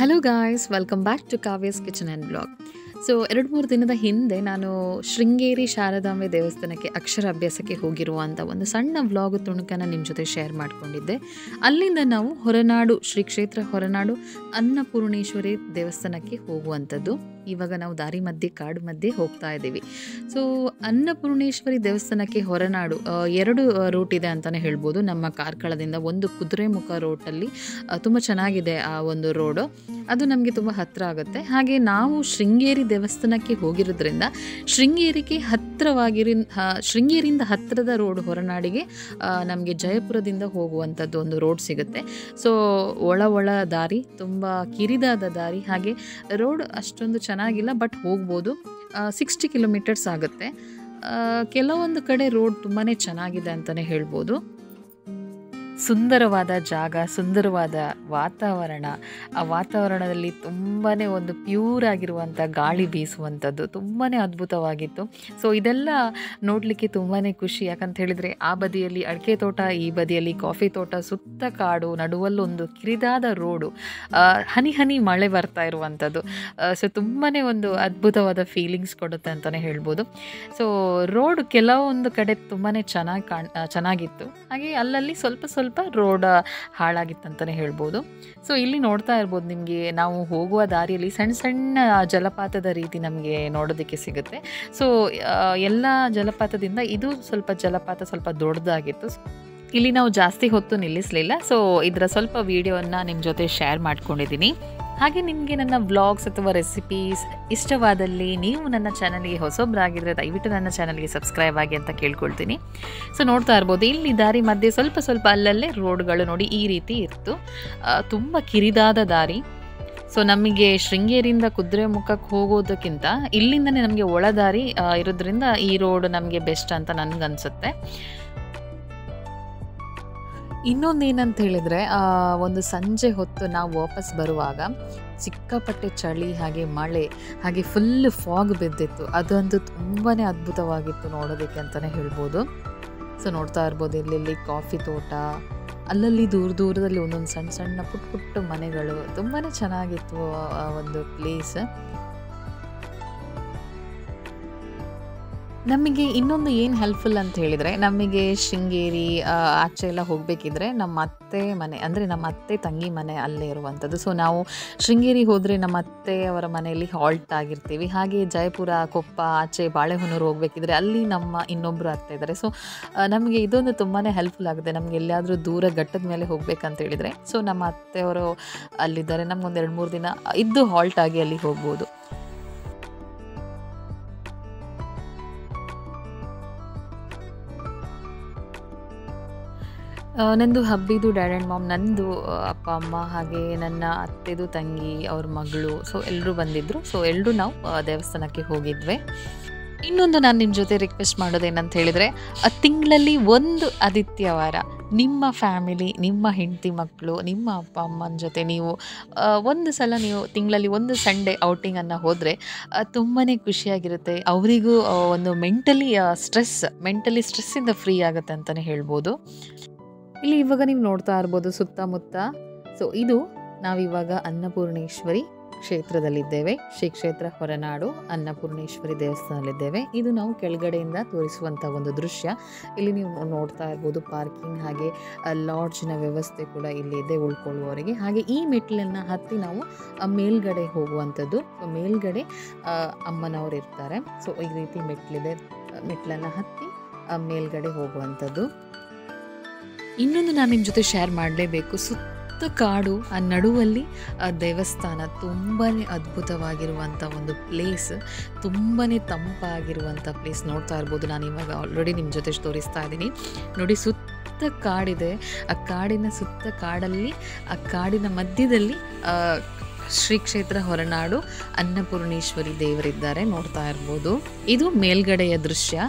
hello guys welcome back to Kavya's kitchen and blog so ಎರಡು ಮೂರು ದಿನದ ಹಿಂದೆ ನಾನು ಶೃಂಗೇರಿ ಶಾರದಾಂಬೆ ದೇವಸ್ಥಾನಕ್ಕೆ ಅಕ್ಷರ ಅಭ್ಯಾಸಕ್ಕೆ ಹೋಗಿರುವಂಥ ಒಂದು ಸಣ್ಣ ವ್ಲಾಗ್ ತುಣುಕನ್ನು ನಿಮ್ಮ ಜೊತೆ ಶೇರ್ ಮಾಡಿಕೊಂಡಿದ್ದೆ ಅಲ್ಲಿಂದ ನಾವು ಹೊರನಾಡು ಶ್ರೀ ಕ್ಷೇತ್ರ ಹೊರನಾಡು ಅನ್ನಪೂರ್ಣೇಶ್ವರಿ ದೇವಸ್ಥಾನಕ್ಕೆ ಹೋಗುವಂಥದ್ದು ಇವಾಗ ನಾವು ದಾರಿ ಮಧ್ಯೆ ಕಾಡು ಮಧ್ಯೆ ಹೋಗ್ತಾ ಇದ್ದೀವಿ ಸೊ ಅನ್ನಪೂರ್ಣೇಶ್ವರಿ ದೇವಸ್ಥಾನಕ್ಕೆ ಹೊರನಾಡು ಆ, ಎರಡು ರೂಟ್ ಇದೆ ಅಂತಲೇ ಹೇಳ್ಬೋದು ನಮ್ಮ ಕಾರ್ಕಳದಿಂದ ಒಂದು ಕುದುರೆಮುಖ ರೋಟಲ್ಲಿ ತುಂಬ ಚೆನ್ನಾಗಿದೆ ಆ ಒಂದು ರೋಡು ಅದು ನಮಗೆ ತುಂಬ ಹತ್ತಿರ ಆಗುತ್ತೆ ಹಾಗೆ ನಾವು ಶೃಂಗೇರಿ ದೇವಸ್ಥಾನಕ್ಕೆ ಹೋಗಿರೋದ್ರಿಂದ ಶೃಂಗೇರಿಗೆ ಹತ್ತಿರವಾಗಿರಿ ಹ- ಶೃಂಗೇರಿಯಿಂದ ಹತ್ತಿರದ ರೋಡ್ ಹೊರನಾಡಿಗೆ ನಮಗೆ ಜಯಪುರದಿಂದ ಹೋಗುವಂಥದ್ದು ಒಂದು ರೋಡ್ ಸಿಗುತ್ತೆ ಸೊ ಒಳ ಒಳ ದಾರಿ ತುಂಬ ಕಿರಿದಾದ ದಾರಿ ಹಾಗೆ ರೋಡ್ ಅಷ್ಟೊಂದು ಚೆನ್ನಾಗಿಲ್ಲ ಬಟ್ ಹೋಗ್ಬೋದು ಸಿಕ್ಸ್ಟಿ ಕಿಲೋಮೀಟರ್ಸ್ ಆಗುತ್ತೆ ಆ, ಕೆಲವೊಂದು ಕಡೆ ರೋಡ್ ತುಂಬಾ ಚೆನ್ನಾಗಿದೆ ಅಂತಲೇ ಹೇಳ್ಬೋದು ಸುಂದರವಾದ ಜಾಗ ಸುಂದರವಾದ ವಾತಾವರಣ ಆ ವಾತಾವರಣದಲ್ಲಿ ತುಂಬಾ ಒಂದು ಪ್ಯೂರ್ ಆಗಿರುವಂಥ ಗಾಳಿ ಬೀಸುವಂಥದ್ದು ತುಂಬಾ ಅದ್ಭುತವಾಗಿತ್ತು ಸೊ ಇದೆಲ್ಲ ನೋಡಲಿಕ್ಕೆ ತುಂಬಾ ಖುಷಿ ಯಾಕಂತ ಹೇಳಿದರೆ ಆ ಬದಿಯಲ್ಲಿ ಅಡಿಕೆ ತೋಟ ಈ ಬದಿಯಲ್ಲಿ ಕಾಫಿ ತೋಟ ಸುತ್ತ ಕಾಡು ನಡುವಲ್ಲೊಂದು ಕಿರಿದಾದ ರೋಡು ಆ, ಹನಿ ಹನಿ ಮಳೆ ಬರ್ತಾ ಇರುವಂಥದ್ದು ಸೊ ತುಂಬಾ ಒಂದು ಅದ್ಭುತವಾದ ಫೀಲಿಂಗ್ಸ್ ಕೊಡುತ್ತೆ ಅಂತಲೇ ಹೇಳ್ಬೋದು ಸೊ ರೋಡ್ ಕೆಲವೊಂದು ಕಡೆ ತುಂಬಾ ಚೆನ್ನಾಗಿ ಕಾಣ್ ಆ, ಚೆನ್ನಾಗಿತ್ತು ಹಾಗೆ ಅಲ್ಲಲ್ಲಿ ಸ್ವಲ್ಪ ಸ್ವಲ್ಪ ರೋಡ್ ಹಾಳಾಗಿತ್ತು ಅಂತಲೇ ಹೇಳ್ಬೋದು ಸೊ ಇಲ್ಲಿ ನೋಡ್ತಾ ಇರ್ಬೋದು ನಿಮಗೆ ನಾವು ಹೋಗುವ ದಾರಿಯಲ್ಲಿ ಸಣ್ಣ ಸಣ್ಣ ಜಲಪಾತದ ರೀತಿ ನಮಗೆ ನೋಡೋದಕ್ಕೆ ಸಿಗುತ್ತೆ ಸೊ ಎಲ್ಲ ಜಲಪಾತದಿಂದ ಇದು ಸ್ವಲ್ಪ ಜಲಪಾತ ಸ್ವಲ್ಪ ದೊಡ್ಡದಾಗಿತ್ತು ಇಲ್ಲಿ ನಾವು ಜಾಸ್ತಿ ಹೊತ್ತು ನಿಲ್ಲಿಸಲಿಲ್ಲ ಸೊ ಇದರ ಸ್ವಲ್ಪ ವಿಡಿಯೋವನ್ನು ನಿಮ್ಮ ಜೊತೆ ಶೇರ್ ಮಾಡ್ಕೊಂಡಿದ್ದೀನಿ ಹಾಗೆ ನಿಮಗೆ ನನ್ನ ವ್ಲಾಗ್ಸ್ ಅಥವಾ ರೆಸಿಪೀಸ್ ಇಷ್ಟವಾದಲ್ಲಿ ನೀವು ನನ್ನ ಚಾನಲ್ಗೆ ಹೊಸೊಬ್ಬರಾಗಿದ್ದರೆ ದಯವಿಟ್ಟು ನನ್ನ ಚಾನಲ್ಗೆ ಸಬ್ಸ್ಕ್ರೈಬ್ ಆಗಿ ಅಂತ ಕೇಳ್ಕೊಳ್ತೀನಿ ಸೊ ನೋಡ್ತಾ ಇರ್ಬೋದು ಇಲ್ಲಿ ದಾರಿ ಮಧ್ಯೆ ಸ್ವಲ್ಪ ಸ್ವಲ್ಪ ಅಲ್ಲಲ್ಲೇ ರೋಡ್ಗಳು ನೋಡಿ ಈ ರೀತಿ ಇತ್ತು ತುಂಬ ಕಿರಿದಾದ ದಾರಿ ಸೊ ನಮಗೆ ಶೃಂಗೇರಿಯಿಂದ ಕುದುರೆಮುಖಕ್ಕೆ ಹೋಗೋದಕ್ಕಿಂತ ಇಲ್ಲಿಂದನೇ ನಮಗೆ ಒಳದಾರಿ ಆ, ಇರೋದ್ರಿಂದ ಈ ರೋಡ್ ನಮಗೆ ಬೆಸ್ಟ್ ಅಂತ ನನಗನ್ಸುತ್ತೆ ಇನ್ನೊಂದು ಏನಂತ ಹೇಳಿದರೆ ಒಂದು ಸಂಜೆ ಹೊತ್ತು ನಾವು ವಾಪಸ್ ಬರುವಾಗ ಸಿಕ್ಕಾಪಟ್ಟೆ ಚಳಿ ಹಾಗೆ ಮಳೆ ಹಾಗೆ ಫುಲ್ ಫಾಗ್ ಬಿದ್ದಿತ್ತು ಅದಂತೂ ತುಂಬಾ ಅದ್ಭುತವಾಗಿತ್ತು ನೋಡೋದಕ್ಕೆ ಅಂತಲೇ ಹೇಳ್ಬೋದು ಸೊ ನೋಡ್ತಾ ಇರ್ಬೋದು ಇಲ್ಲಿ ಕಾಫಿ ತೋಟ ಅಲ್ಲಲ್ಲಿ ದೂರ ದೂರದಲ್ಲಿ ಒಂದೊಂದು ಸಣ್ಣ ಸಣ್ಣ ಪುಟ್ಟ ಪುಟ್ಟ ಮನೆಗಳು ತುಂಬಾ ಚೆನ್ನಾಗಿತ್ತು ಆ ಒಂದು ಪ್ಲೇಸ್ ನಮಗೆ ಇನ್ನೊಂದು ಏನು ಹೆಲ್ಪ್ಫುಲ್ ಅಂತ ಹೇಳಿದರೆ ನಮಗೆ ಶೃಂಗೇರಿ ಆ, ಆಚೆ ಎಲ್ಲ ಹೋಗಬೇಕಿದ್ರೆ ನಮ್ಮ ಅತ್ತೆ ಮನೆ ಅಂದರೆ ನಮ್ಮ ಅತ್ತೆ ತಂಗಿ ಮನೆ ಅಲ್ಲೇ ಇರುವಂಥದ್ದು ಸೊ ನಾವು ಶೃಂಗೇರಿ ಹೋದರೆ ನಮ್ಮ ಅತ್ತೆ ಅವರ ಮನೆಯಲ್ಲಿ ಹಾಲ್ಟ್ ಆಗಿರ್ತೀವಿ ಹಾಗೆ ಜಯಪುರ ಕೊಪ್ಪ ಆಚೆ ಬಾಳೆಹೊನ್ನೂರು ಹೋಗಬೇಕಿದ್ರೆ ಅಲ್ಲಿ ನಮ್ಮ ಇನ್ನೊಬ್ಬರು ಅತ್ತೆ ಇದ್ದಾರೆ ಸೊ ನಮಗೆ ಇದೊಂದು ತುಂಬಾ ಹೆಲ್ಪ್ಫುಲ್ ಆಗುತ್ತೆ ನಮಗೆ ಎಲ್ಲಿಯಾದರೂ ದೂರ ಘಟ್ಟದ ಮೇಲೆ ಹೋಗ್ಬೇಕಂತ ಹೇಳಿದರೆ ಸೊ ನಮ್ಮ ಅತ್ತೆಯವರು ಅಲ್ಲಿದ್ದಾರೆ ನಮ್ಗೊಂದು ಎರಡು ಮೂರು ದಿನ ಇದ್ದು ಹಾಲ್ಟ್ ಆಗಿ ಅಲ್ಲಿ ಹೋಗ್ಬೋದು ಆ, ನಂದು ಹಬ್ಬಿದು ಡ್ಯಾಡ್ ಆ್ಯಂಡ್ ಮಾಮ್ ನಂದು ಆ, ಅಪ್ಪ ಅಮ್ಮ ಹಾಗೆ ನನ್ನ ಅತ್ತೆದು ತಂಗಿ ಅವ್ರ ಮಗಳು ಸೊ ಎಲ್ಲರೂ ಬಂದಿದ್ದರು ಸೊ ಎಲ್ಲರೂ ನಾವು ಆ, ದೇವಸ್ಥಾನಕ್ಕೆ ಹೋಗಿದ್ವಿ ಇನ್ನೊಂದು ನಾನು ನಿಮ್ಮ ಜೊತೆ ರಿಕ್ವೆಸ್ಟ್ ಮಾಡೋದೇನಂತ ಹೇಳಿದರೆ ತಿಂಗಳಲ್ಲಿ ಒಂದು ಆದಿತ್ಯವಾರ ನಿಮ್ಮ ಫ್ಯಾಮಿಲಿ ನಿಮ್ಮ ಹೆಂಡತಿ ಮಕ್ಕಳು ನಿಮ್ಮ ಅಪ್ಪ ಅಮ್ಮನ ಜೊತೆ ನೀವು ಆ, ಒಂದು ಸಲ ನೀವು ತಿಂಗಳಲ್ಲಿ ಒಂದು ಸಂಡೇ ಔಟಿಂಗನ್ನು ಹೋದರೆ ತುಂಬಾ ಖುಷಿಯಾಗಿರುತ್ತೆ ಅವರಿಗೂ ಆ, ಒಂದು ಮೆಂಟಲಿ ಸ್ಟ್ರೆಸ್ ಮೆಂಟಲಿ ಸ್ಟ್ರೆಸ್ಸಿಂದ ಫ್ರೀ ಆಗುತ್ತೆ ಅಂತಲೇ ಹೇಳ್ಬೋದು ಇಲ್ಲಿ ಇವಾಗ ನೀವು ನೋಡ್ತಾ ಇರ್ಬೋದು ಸುತ್ತಮುತ್ತ ಸೊ ಇದು ನಾವಿವಾಗ ಅನ್ನಪೂರ್ಣೇಶ್ವರಿ ಕ್ಷೇತ್ರದಲ್ಲಿದ್ದೇವೆ ಶ್ರೀ ಕ್ಷೇತ್ರ ಹೊರನಾಡು ಅನ್ನಪೂರ್ಣೇಶ್ವರಿ ದೇವಸ್ಥಾನದಲ್ಲಿದ್ದೇವೆ ಇದು ನಾವು ಕೆಳಗಡೆಯಿಂದ ತೋರಿಸುವಂಥ ಒಂದು ದೃಶ್ಯ ಇಲ್ಲಿ ನೀವು ನೋಡ್ತಾ ಇರ್ಬೋದು ಪಾರ್ಕಿಂಗ್ ಹಾಗೆ ಲಾಡ್ಜ್ನ ವ್ಯವಸ್ಥೆ ಕೂಡ ಇಲ್ಲಿ ಇದೆ ಉಳ್ಕೊಳ್ಳುವವರಿಗೆ ಹಾಗೆ ಈ ಮೆಟ್ಲನ್ನು ಹತ್ತಿ ನಾವು ಆ, ಮೇಲ್ಗಡೆ ಹೋಗುವಂಥದ್ದು ಸೊ ಮೇಲ್ಗಡೆ ಆ, ಅಮ್ಮನವರು ಇರ್ತಾರೆ ಸೊ ಈ ರೀತಿ ಮೆಟ್ಲಿದೆ ಮೆಟ್ಲನ್ನು ಹತ್ತಿ ಆ, ಮೇಲ್ಗಡೆ ಹೋಗುವಂಥದ್ದು ಇನ್ನೊಂದು ನಾನು ನಿಮ್ಮ ಜೊತೆ ಶೇರ್ ಮಾಡಲೇಬೇಕು ಸುತ್ತ ಕಾಡು ಆ ನಡುವಲ್ಲಿ ಆ ದೇವಸ್ಥಾನ ತುಂಬಾ ಅದ್ಭುತವಾಗಿರುವಂಥ ಒಂದು ಪ್ಲೇಸ್ ತುಂಬಾ ತಂಪಾಗಿರುವಂಥ ಪ್ಲೇಸ್ ನೋಡ್ತಾ ಇರ್ಬೋದು ನಾನು ಇವಾಗ ಆಲ್ರೆಡಿ ನಿಮ್ಮ ಜೊತೆ ತೋರಿಸ್ತಾ ಇದ್ದೀನಿ ನೋಡಿ ಸುತ್ತ ಕಾಡಿದೆ ಆ ಕಾಡಿನ ಸುತ್ತ ಕಾಡಲ್ಲಿ ಆ ಕಾಡಿನ ಮಧ್ಯದಲ್ಲಿ ಆ, ಶ್ರೀ ಕ್ಷೇತ್ರ ಹೊರನಾಡು ಅನ್ನಪೂರ್ಣೇಶ್ವರಿ ದೇವರಿದ್ದಾರೆ ನೋಡ್ತಾ ಇರ್ಬೋದು ಇದು ಮೇಲ್ಗಡೆಯ ದೃಶ್ಯ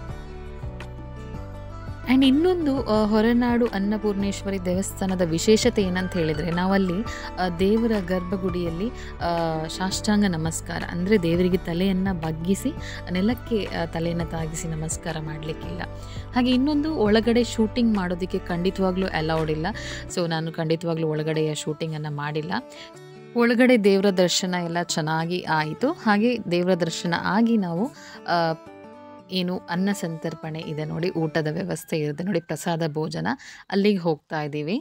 ಆ್ಯಂಡ್ ಇನ್ನೊಂದು ಆ, ಹೊರನಾಡು ಅನ್ನಪೂರ್ಣೇಶ್ವರಿ ದೇವಸ್ಥಾನದ ವಿಶೇಷತೆ ಏನಂತ ಹೇಳಿದರೆ ನಾವಲ್ಲಿ ಆ, ದೇವರ ಗರ್ಭಗುಡಿಯಲ್ಲಿ ಆ, ಸಾಷ್ಟಾಂಗ ನಮಸ್ಕಾರ ಅಂದರೆ ದೇವರಿಗೆ ತಲೆಯನ್ನು ಬಗ್ಗಿಸಿ ನೆಲಕ್ಕೆ ಆ, ತಲೆಯನ್ನು ತಾಗಿಸಿ ನಮಸ್ಕಾರ ಮಾಡಲಿಕ್ಕಿಲ್ಲ ಹಾಗೆ ಇನ್ನೊಂದು ಒಳಗಡೆ ಶೂಟಿಂಗ್ ಮಾಡೋದಕ್ಕೆ ಖಂಡಿತವಾಗ್ಲೂ ಅಲೌಡ್ ಇಲ್ಲ ಸೊ ನಾನು ಖಂಡಿತವಾಗ್ಲೂ ಒಳಗಡೆಯ ಶೂಟಿಂಗನ್ನು ಮಾಡಿಲ್ಲ ಒಳಗಡೆ ದೇವರ ದರ್ಶನ ಎಲ್ಲ ಚೆನ್ನಾಗಿ ಆಯಿತು ಹಾಗೆ ದೇವರ ದರ್ಶನ ಆಗಿ ನಾವು ಆ, ಏನು ಅನ್ನ ಸಂತರ್ಪಣೆ ಇದೆ ನೋಡಿ ಊಟದ ವ್ಯವಸ್ಥೆ ಇರುತ್ತೆ ನೋಡಿ ಪ್ರಸಾದ ಭೋಜನ ಅಲ್ಲಿಗೆ ಹೋಗ್ತಾ ಇದ್ದೀವಿ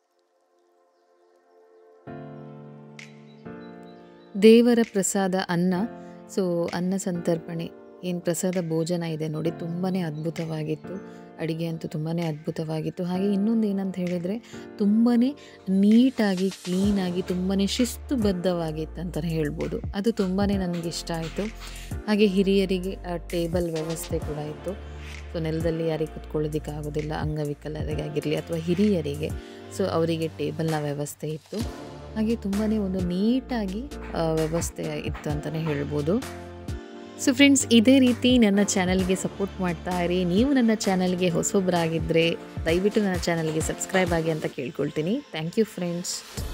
ದೇವರ ಪ್ರಸಾದ ಅನ್ನ ಸೊ ಅನ್ನ ಸಂತರ್ಪಣೆ ಏನು ಪ್ರಸಾದ ಭೋಜನ ಇದೆ ನೋಡಿ ತುಂಬಾ ಅದ್ಭುತವಾಗಿತ್ತು ಅಡಿಗೆ ಅಂತೂ ತುಂಬಾ ಅದ್ಭುತವಾಗಿತ್ತು ಹಾಗೆ ಇನ್ನೊಂದು ಏನಂತ ಹೇಳಿದರೆ ತುಂಬಾ ನೀಟಾಗಿ ಕ್ಲೀನಾಗಿ ತುಂಬಾ ಶಿಸ್ತುಬದ್ಧವಾಗಿತ್ತು ಅಂತಲೇ ಹೇಳ್ಬೋದು ಅದು ತುಂಬಾ ನನಗೆ ಇಷ್ಟ ಆಯಿತು ಹಾಗೆ ಹಿರಿಯರಿಗೆ ಟೇಬಲ್ ವ್ಯವಸ್ಥೆ ಕೂಡ ಇತ್ತು ಸೊ ನೆಲದಲ್ಲಿ ಯಾರಿಗೆ ಕುತ್ಕೊಳ್ಳೋದಕ್ಕೆ ಆಗೋದಿಲ್ಲ ಅಂಗವಿಕಲರಿಗಾಗಿರಲಿ ಅಥವಾ ಹಿರಿಯರಿಗೆ ಸೊ ಅವರಿಗೆ ಟೇಬಲ್ನ ವ್ಯವಸ್ಥೆ ಇತ್ತು ಹಾಗೆ ತುಂಬಾ ಒಂದು ನೀಟಾಗಿ ಆ, ವ್ಯವಸ್ಥೆ ಇತ್ತು ಅಂತಲೇ ಹೇಳ್ಬೋದು ಸೊ ಫ್ರೆಂಡ್ಸ್ ಇದೇ ರೀತಿ ನನ್ನ ಚಾನಲ್ಗೆ ಸಪೋರ್ಟ್ ಮಾಡ್ತಾ ಇರಿ ನೀವು ನನ್ನ ಚಾನಲ್ಗೆ ಹೊಸೊಬ್ಬರಾಗಿದ್ದರೆ ದಯವಿಟ್ಟು ನನ್ನ ಚಾನಲ್ಗೆ ಸಬ್ಸ್ಕ್ರೈಬ್ ಆಗಿ ಅಂತ ಕೇಳ್ಕೊಳ್ತೀನಿ ಥ್ಯಾಂಕ್ ಯು ಫ್ರೆಂಡ್ಸ್